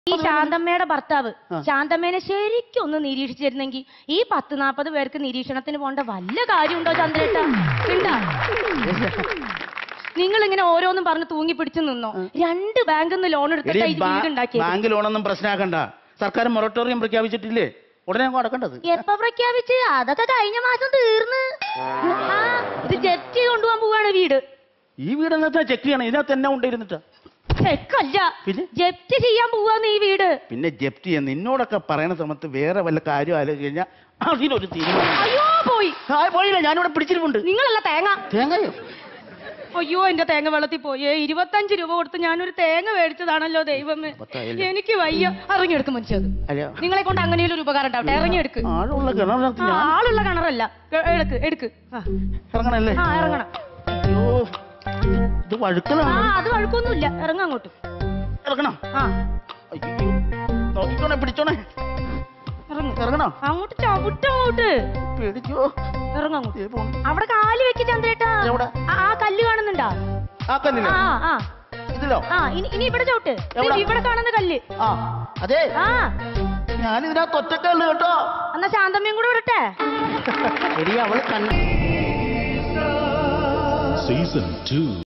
ഈ ശാന്തമ്മയുടെ ഭർത്താവ് ശാന്തമ്മേനെ ശരിക്കും ഒന്ന് നിരീക്ഷിച്ചിരുന്നെങ്കിൽ ഈ പത്ത് നാപ്പത് പേർക്ക് നിരീക്ഷണത്തിന് പോണ്ട വല്ല കാര്യമുണ്ടോ ചന്ദ്രേട്ട ഉണ്ടാ നിങ്ങൾ ഇങ്ങനെ ഓരോന്നും പറഞ്ഞ് തൂങ്ങി പിടിച്ചു നിന്നോ രണ്ട് ബാങ്കിൽ നിന്ന് ലോൺ എടി, എടുത്തിട്ട് ഈ ബാ- വീട് ഉണ്ടാക്കിയത് ബാങ്ക് ലോണൊന്നും പ്രശ്നമാക്കണ്ട സർക്കാർ മൊറട്ടോറിയം പ്രഖ്യാപിച്ചിട്ടില്ലേ ഉടനെ അങ്ങ് അടക്കേണ്ടത് എപ്പ പ്രഖ്യാപിച്ച് അതൊക്കെ കഴിഞ്ഞ മാസം തീർന്ന് ആ ഇത് ജപ്തി കൊണ്ടുപോകാൻ പോവാണ് വീട് ഈ വീട് എന്താ ചെക്ക് ചെയ്യണം ഇതിനകത്ത് തന്നെ കൊണ്ടിരുന്നിട്ട് ചെക്കല്ല പിന്നെ? ജപ്തി ചെയ്യാൻ പോവാന്ന് ഈ വീട് പിന്നെ ജപ്തി ചെയ്യാൻ നിന്നോടൊക്കെ പറയുന്ന സമയത്ത് വേറെ വല്ല കാര്യം ആലോചിച്ച് കഴിഞ്ഞാൽ അതിനൊരു തീരുമാനം അയ്യോ പോയി ആ, പോയില്ല ഞാനിവിടെ പിടിച്ചിട്ടുണ്ട് നിങ്ങളല്ല തേങ്ങ തേങ്ങയോ അയ്യോ എന്റെ തേങ്ങ വെള്ളത്തിൽ പോയേ ഇരുപത്തഞ്ച് രൂപ കൊടുത്ത് ഞാനൊരു തേങ്ങ മേടിച്ചതാണല്ലോ ദൈവമേ പത്തായല്ലോ. എനിക്ക് വയ്യ ഇറങ്ങിയെടുക്ക് മനുഷ്യത് അല്ല നിങ്ങളെ കൊണ്ട് അങ്ങനെയൊരു ഒരു ഉപകാരം ഉണ്ടാവട്ടെ ഇറങ്ങിയെടുക്ക് ആളുള്ള കിണറിനകത്ത് ആ, ഞാൻ ആളുള്ള കിണറല്ല എ- എടുക്ക് എടുക്ക് ആ, ഇറങ്ങണല്ലേ ആ ഇറങ്ങണം അയ്യോ ഇത് ആ വഴുക്കലാണ് അത് വഴക്കൊന്നുമില്ല ഇറങ്ങ അങ്ങോട്ട് ഇറങ്ങണം ആ അയ്യോ നോക്കിക്കോണേ പിടിച്ചോണേ ഇറങ്ങും ഇറങ്ങണം അങ്ങോട്ട് ചവിട്ടങ്ങോട്ട് പേടിച്ചോ ഇറങ്ങ അങ്ങോട്ട് ഏ, പോണു. അവിടെ കാല് വെക്ക് ചന്ദ്രേട്ടാ എവിടെ? ആ ആ കല്ല് കാണുന്നുണ്ടോ ആ കല്ലില്ലേ ആ ആ ഇതിലോ ആ ഇനി ഇനി ഇവിടെ ചവിട്ട് എവിടെ? ഇവിടെ കാണുന്ന കല്ല് ആ അതെ ആ ഞാൻ ഇതിനകത്ത് ഒറ്റക്കല്ല് കേട്ടോ എന്നാ ശാന്തമ്മയും കൂടെ വിടട്ടെ എടി അവള് കണ്ണ Season 2.